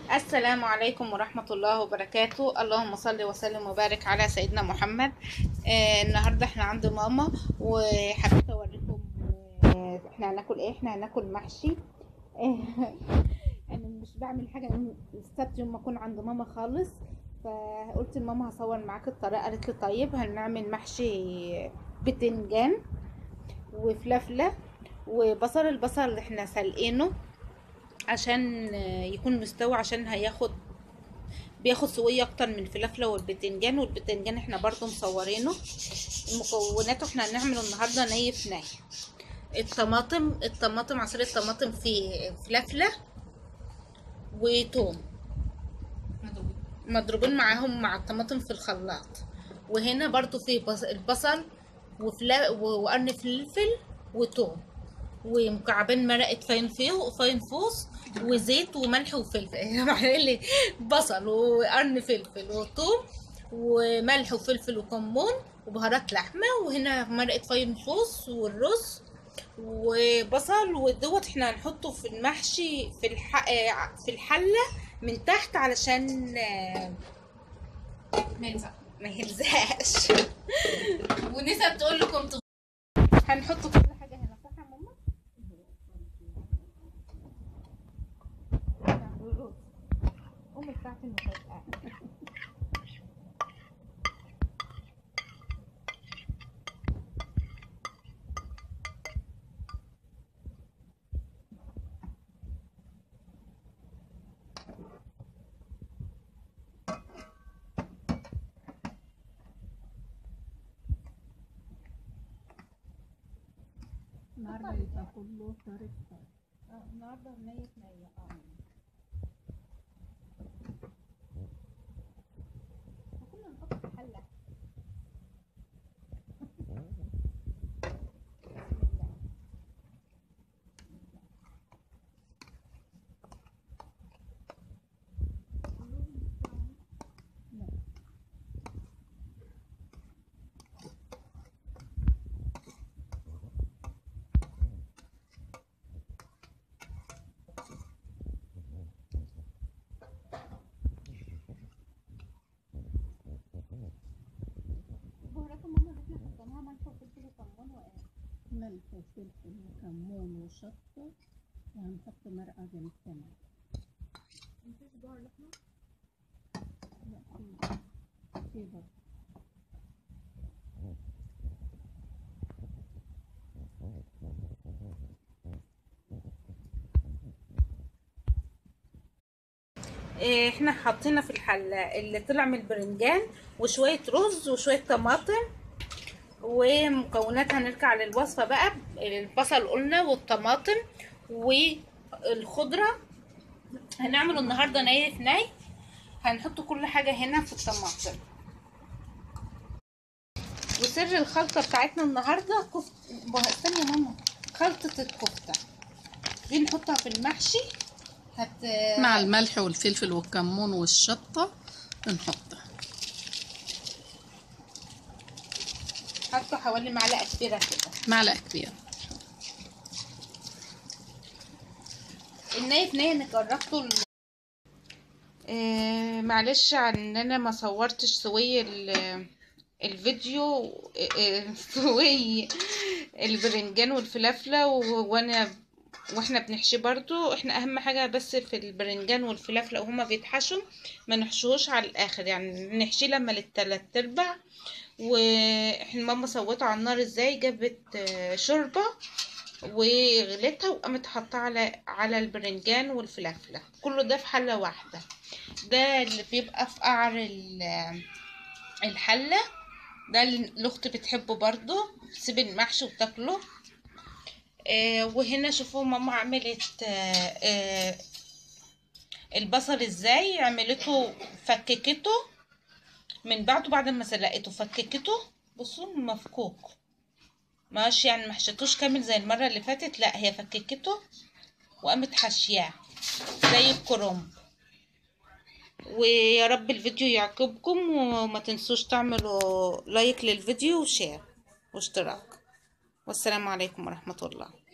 السلام عليكم ورحمة الله وبركاته اللهم صل وسلم وبارك على سيدنا محمد آه النهاردة احنا عند ماما وحبيت اوريكم آه احنا هناكل ايه احنا هناكل محشي آه انا مش بعمل حاجة من السبت يوم ما اكون عند ماما خالص فقلت لماما هصور معاك الطريقة قالت لي طيب هنعمل محشي بتنجان وفلافلة وبصل البصل اللي احنا سلقينه عشان يكون مستوي عشان هياخد بياخد سوية اكتر من الفلافلة والبتنجان والبتنجان احنا برضو مصورينه المكونات احنا هنعمله النهاردة ني في ني الطماطم الطماطم عصير الطماطم فيه فلافلة وتوم مضروبين معاهم مع الطماطم في الخلاط وهنا برضو فيه البصل وفلا وقرن فلفل وتوم ومكعبين مرقه فاين فوس وزيت وملح وفلفل بصل وقرن فلفل وثوم وملح وفلفل وكمون وبهارات لحمه وهنا مرقه فاين فوس والرز وبصل ودوت احنا هنحطه في المحشي في الح... في الحله من تحت علشان ما يلزقش ونسا بتقول لكم هنحط كل حاجه هنا صح يا ماما امي بتاعتي المفاجاه النهارده يبقى كله طريق اه النهارده نية نية اه كنا نحط في حلة بسم الله بهارات ماما اللي احنا حطيناها ملح وفلفل وكمون وايه ملح وفلفل وكمون وشطة وهنحط مرقة جنب كمان مفيش بهار لحمة لا في في برضه إيه، احنا حطينا في الحلة اللي طلع من البرنجان وشوية رز وشوية طماطم ومكونات هنرجع للوصفة بقى البصل قلنا والطماطم والخضرة هنعمله النهاردة ني في ني هنحط كل حاجة هنا في الطماطم وسر الخلطة بتاعتنا النهاردة كفت استني يا ماما خلطة الكفتة دي نحطها في المحشي هت مع الملح والفلفل والكمون والشطة بنحطها حطوا حوالي معلقة كبيرة كده معلقة كبيرة الناي في ناي انا جربته ال... آه معلش عن ان انا ما صورتش سوي ال... الفيديو آه سوي البرنجان والفلافلة و... وانا واحنا بنحشي برضو احنا اهم حاجة بس في البرنجان والفلافلة وهما بيتحشوا ما نحشوهوش على الاخر يعني نحشيه لما للتلات ارباع واحنا ماما سوته على النار ازاي جابت شوربة وغليتها وقامت حاطها على على البرنجان والفلافلة كله ده في حلة واحدة ده اللي بيبقى في قعر الحلة ده اللي الاخت بتحبه برضو تسيب المحشي وتاكله آه وهنا شوفوا ماما عملت آه آه البصل ازاي عملته فككته من بعده بعد ما سلقته فككته بصوا مفكوك ماشي يعني ما حشيتوش كامل زي المره اللي فاتت لا هي فككته وقامت حشياه زي الكرنب ويا رب الفيديو يعجبكم وما تنسوش تعملوا لايك للفيديو وشير واشتراك والسلام عليكم ورحمه الله